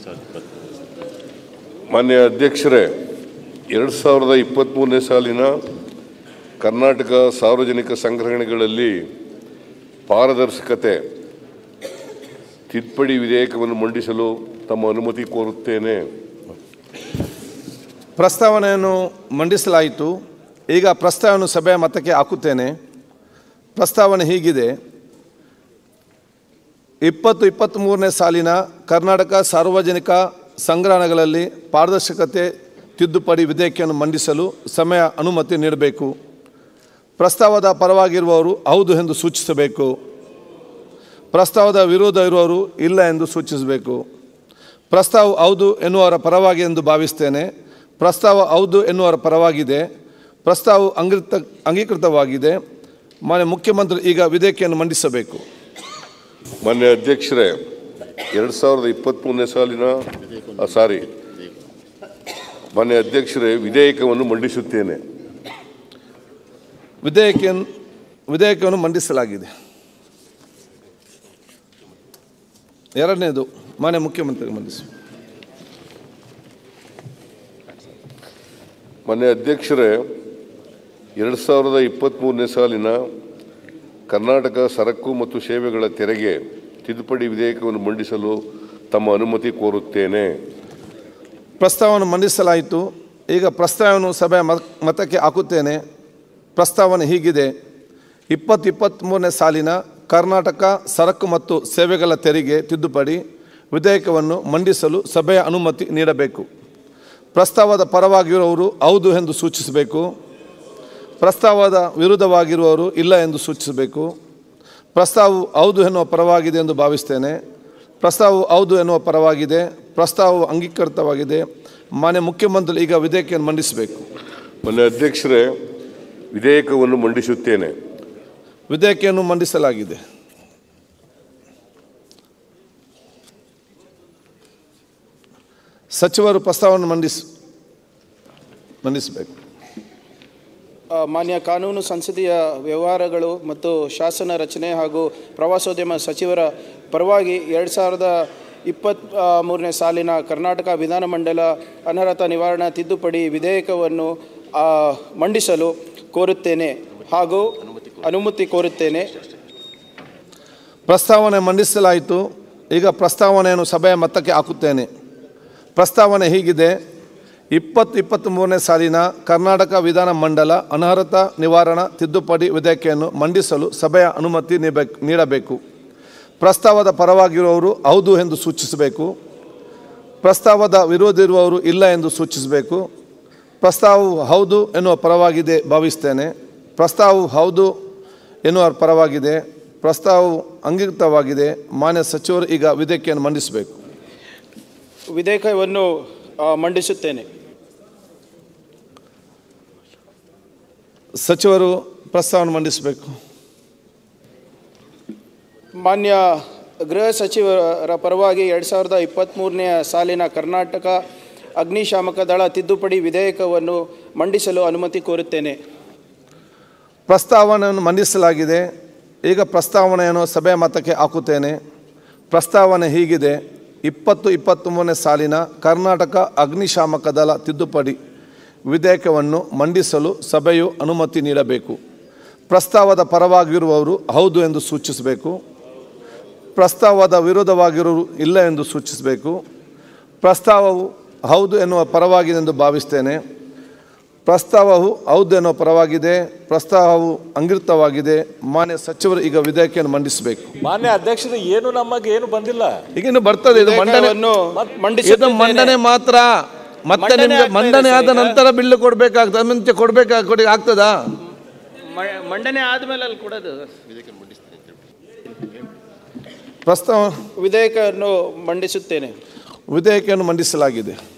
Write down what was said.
ಮಾನ್ಯ ಅಧ್ಯಕ್ಷರೇ ಎರಡು ಸಾವಿರದ ಇಪ್ಪತ್ತ್ಮೂರನೇ ಸಾಲಿನ ಕರ್ನಾಟಕ ಸಾರ್ವಜನಿಕ ಸಂಗ್ರಹಣೆಗಳಲ್ಲಿ ಪಾರದರ್ಶಕತೆ ತಿದ್ದುಪಡಿ ವಿಧೇಯಕವನ್ನು ಮಂಡಿಸಲು ತಮ್ಮ ಅನುಮತಿ ಕೋರುತ್ತೇನೆ ಪ್ರಸ್ತಾವನೆಯನ್ನು ಮಂಡಿಸಲಾಯಿತು ಈಗ ಪ್ರಸ್ತಾವನೆ ಸಭೆಯ ಮತಕ್ಕೆ ಹಾಕುತ್ತೇನೆ ಪ್ರಸ್ತಾವನೆ ಹೀಗಿದೆ ಇಪ್ಪತ್ತು ಇಪ್ಪತ್ತ್ಮೂರನೇ ಸಾಲಿನ ಕರ್ನಾಟಕ ಸಾರ್ವಜನಿಕ ಸಂಗ್ರಹಣೆಗಳಲ್ಲಿ ಪಾರದರ್ಶಕತೆ ತಿದ್ದುಪಡಿ ವಿಧೇಯಕವನ್ನು ಮಂಡಿಸಲು ಸಮಯ ಅನುಮತಿ ನೀಡಬೇಕು ಪ್ರಸ್ತಾವದ ಪರವಾಗಿರುವವರು ಹೌದು ಎಂದು ಸೂಚಿಸಬೇಕು ಪ್ರಸ್ತಾವದ ವಿರೋಧ ಇರುವವರು ಇಲ್ಲ ಎಂದು ಸೂಚಿಸಬೇಕು ಪ್ರಸ್ತಾವ ಹೌದು ಎನ್ನುವರ ಪರವಾಗಿ ಎಂದು ಭಾವಿಸ್ತೇನೆ ಪ್ರಸ್ತಾವ ಹೌದು ಎನ್ನುವರ ಪರವಾಗಿದೆ ಪ್ರಸ್ತಾವ ಅಂಗೀಕೃತ ಅಂಗೀಕೃತವಾಗಿದೆ ಮಾನ್ಯ ಮುಖ್ಯಮಂತ್ರಿ ಈಗ ವಿಧೇಯಕವನ್ನು ಮಂಡಿಸಬೇಕು ಮಾನ್ಯ ಅಧ್ಯಕ್ಷರೇ ಎರಡು ಸಾವಿರದ ಇಪ್ಪತ್ತ್ಮೂರನೇ ಸಾಲಿನ ಆ, ಸಾರಿ ಮಾನ್ಯ ಅಧ್ಯಕ್ಷರೇ ವಿಧೇಯಕವನ್ನು ಮಂಡಿಸುತ್ತೇನೆ ವಿಧೇಯಕವನ್ನು ವಿಧೇಯಕವನ್ನು ಮಂಡಿಸಲಾಗಿದೆ ಎರಡನೇದು ಮಾನ್ಯ ಮುಖ್ಯಮಂತ್ರಿಗೆ ಮಂಡಿಸಿ ಮಾನ್ಯ ಅಧ್ಯಕ್ಷರೇ ಎರಡು ಸಾವಿರದ ಇಪ್ಪತ್ತ್ಮೂರನೇ ಸಾಲಿನ ಕರ್ನಾಟಕ ಸರಕು ಮತ್ತು ಸೇವೆಗಳ ತೆರಿಗೆ ತಿದ್ದುಪಡಿ ವಿಧೇಯಕವನ್ನು ಮಂಡಿಸಲು ತಮ್ಮ ಅನುಮತಿ ಕೋರುತ್ತೇನೆ ಪ್ರಸ್ತಾವವನ್ನು ಮಂಡಿಸಲಾಯಿತು ಈಗ ಪ್ರಸ್ತಾವವನ್ನು ಸಭೆಯ ಮತ- ಮತಕ್ಕೆ ಹಾಕುತ್ತೇನೆ ಪ್ರಸ್ತಾವನೆ ಹೀಗಿದೆ ಇಪ್ಪತ್ತು ಇಪ್ಪತ್ತ್ಮೂರನೇ ಸಾಲಿನ ಕರ್ನಾಟಕ ಸರಕು ಮತ್ತು ಸೇವೆಗಳ ತೆರಿಗೆ ತಿದ್ದುಪಡಿ ವಿಧೇಯಕವನ್ನು ಮಂಡಿಸಲು ಸಭೆಯ ಅನುಮತಿ ನೀಡಬೇಕು ಪ್ರಸ್ತಾವದ ಪರವಾಗಿರುವವರು ಹೌದು ಎಂದು ಸೂಚಿಸಬೇಕು ಪ್ರಸ್ತಾವದ ವಿರುದ್ಧವಾಗಿರುವವರು ಇಲ್ಲ ಎಂದು ಸೂಚಿಸಬೇಕು ಪ್ರಸ್ತಾವವು ಹೌದು ಎನ್ನುವ ಪರವಾಗಿದೆ ಎಂದು ಭಾವಿಸ್ತೇನೆ ಪ್ರಸ್ತಾವವು ಹೌದು ಎನ್ನುವ ಪರವಾಗಿದೆ ಪ್ರಸ್ತಾವವು ಅಂಗೀಕೃತವಾಗಿದೆ ಮಾನ್ಯ ಮುಖ್ಯಮಂತ್ರಿ ಈಗ ವಿಧೇಯಕವನ್ನು ಮಂಡಿಸಬೇಕು ಮಾನ್ಯ ಅಧ್ಯಕ್ಷರೇ ವಿಧೇಯಕವನ್ನು ಮಂಡಿಸುತ್ತೇನೆ ವಿಧೇಯಕವನ್ನು ಮಂಡಿಸಲಾಗಿದೆ ಸಚಿವರು ಪ್ರಸ್ತಾವವನ್ನು ಮಂಡಿಸ್ ಮಂಡಿಸಬೇಕು ಆ, ಮಾನ್ಯ ಕಾನೂನು ಸಂಸದೀಯ ವ್ಯವಹಾರಗಳು ಮತ್ತು ಶಾಸನ ರಚನೆ ಹಾಗೂ ಪ್ರವಾಸೋದ್ಯಮ ಸಚಿವರ ಪರವಾಗಿ ಎರಡು ಸಾವಿರದ ಇಪ್ಪತ್ತ್ ಆ, ಮೂರನೇ ಸಾಲಿನ ಕರ್ನಾಟಕ ವಿಧಾನಮಂಡಲ ಅನರ್ಹತಾ ನಿವಾರಣಾ ತಿದ್ದುಪಡಿ ವಿಧೇಯಕವನ್ನು ಆ, ಮಂಡಿಸಲು ಕೋರುತ್ತೇನೆ ಹಾಗೂ ಅನುಮತಿ ಕೋರುತ್ತೇನೆ ಪ್ರಸ್ತಾವನೆ ಮಂಡಿಸಲಾಯಿತು ಈಗ ಪ್ರಸ್ತಾವನೆಯನ್ನು ಸಭೆಯ ಮತಕ್ಕೆ ಹಾಕುತ್ತೇನೆ ಪ್ರಸ್ತಾವನೆ ಹೀಗಿದೆ ಇಪ್ಪತ್ತು ಇಪ್ಪತ್ತ್ಮೂರನೇ ಸಾಲಿನ ಕರ್ನಾಟಕ ವಿಧಾನ ಮಂಡಲ ಅನರ್ಹತಾ ನಿವಾರಣಾ ತಿದ್ದುಪಡಿ ವಿಧೇಯಕವನ್ನು ಮಂಡಿಸಲು ಸಭೆಯ ಅನುಮತಿ ನೀಡಬೇಕು ನೀಡಬೇಕು ಪ್ರಸ್ತಾವದ ಪರವಾಗಿರುವವರು ಹೌದು ಎಂದು ಸೂಚಿಸಬೇಕು ಪ್ರಸ್ತಾವದ ವಿರೋಧ ಇರುವವರು ಇಲ್ಲ ಎಂದು ಸೂಚಿಸಬೇಕು ಪ್ರಸ್ತಾವವು ಹೌದು ಎನ್ನುವ ಪರವಾಗಿದೆ ಭಾವಿಸ್ತೇನೆ ಪ್ರಸ್ತಾವವು ಹೌದು ಎನ್ನುವ ಪರವಾಗಿದೆ ಪ್ರಸ್ತಾವವು ಅಂಗೀಕೃತವಾಗಿದೆ ಮಾನ್ಯ ಸಚಿವರು ಈಗ ವಿಧೇಯಕವನ್ನು ಮಂಡಿಸಬೇಕು ವಿಧೇಯಕವನ್ನು ಆ, ಮಂಡಿಸುತ್ತೇನೆ ಸಚಿವರು ಪ್ರಸ್ತಾವನೆ ಮಂಡಿಸಬೇಕು ಮಾನ್ಯ ಗೃಹ ಸಚಿವರ ಪರವಾಗಿ ಎರಡು ಸಾವಿರದ ಇಪ್ಪತ್ತ್ಮೂರನೆಯ ಸಾಲಿನ ಕರ್ನಾಟಕ ಅಗ್ನಿಶಾಮಕ ದಳ ತಿದ್ದುಪಡಿ ವಿಧೇಯಕವನ್ನು ಮಂಡಿಸಲು ಅನುಮತಿ ಕೋರುತ್ತೇನೆ ಪ್ರಸ್ತಾವನೆಯನ್ನು ಮಂಡಿಸಲಾಗಿದೆ ಈಗ ಪ್ರಸ್ತಾವನೆಯನ್ನು ಸಭೆಯ ಮತಕ್ಕೆ ಹಾಕುತ್ತೇನೆ ಪ್ರಸ್ತಾವನೆ ಹೀಗಿದೆ ಇಪ್ಪತ್ತು ಇಪ್ಪತ್ತ್ಮೂರನೇ ಸಾಲಿನ ಕರ್ನಾಟಕ ಅಗ್ನಿಶಾಮಕ ದಳ ತಿದ್ದುಪಡಿ ವಿಧೇಯಕವನ್ನು ಮಂಡಿಸಲು ಸಭೆಯು ಅನುಮತಿ ನೀಡಬೇಕು ಪ್ರಸ್ತಾವದ ಪರವಾಗಿರುವವರು ಹೌದು ಎಂದು ಸೂಚಿಸಬೇಕು ಪ್ರಸ್ತಾವದ ವಿರೋಧವಾಗಿರುವರು ಇಲ್ಲ ಎಂದು ಸೂಚಿಸಬೇಕು ಪ್ರಸ್ತಾವವು ಹೌದು ಎನ್ನುವ ಪರವಾಗಿದೆ ಎಂದು ಭಾವಿಸ್ತೇನೆ ಪ್ರಸ್ತಾವವು ಹೌದು ಎನ್ನುವ ಪರವಾಗಿದೆ ಪ್ರಸ್ತಾವವು ಅಂಗೀಕೃತವಾಗಿದೆ ಮಾನ್ಯ ಸಚಿವರು ಈಗ ವಿಧೇಯಕವನ್ನು ಮಂಡಿಸಬೇಕು ಮಾನ್ಯ ಅಧ್ಯಕ್ಷರು ಏನು ನಮಗೆ ಏನು ಬಂದಿಲ್ಲ ಈಗ ಇನ್ನು ಬರ್ತದೆ ಇದು ಮಂಡನೆ ವಿಧೇಯಕವನ್ನು ಇದು ಮಂಡಿಸುತ್ತಿದ್ದೇನೆ. ಮಂಡನೆ ಮಾತ್ರ ಮತ್ತೆ ಮಂಡನೆ ನಿಮ್ಗೆ ಆಗ್ತಾ ಮಂಡನೆ ಇದೆ ಆದ ಸರ್ ಈಗ. ನಂತರ ಬಿಲ್ ಕೊಡ್ಬೇಕಾಗ್ತದೆ ಮುಂಚೆ ಕೊಡ್ಬೇಕಾ ಕೊಡಿ ಆಗ್ತದಾ ಮಂಡನೆ ಆದಮೇಲೆ ಅಲ್ಲಿ ಕೊಡೋದು ಪ್ರಸ್ತಾವ ವಿಧೇಯಕವನ್ನು ಮಂಡಿಸುತ್ತೇನೆ ವಿಧೇಯಕವನ್ನು ಮಂಡಿಸಲಾಗಿದೆ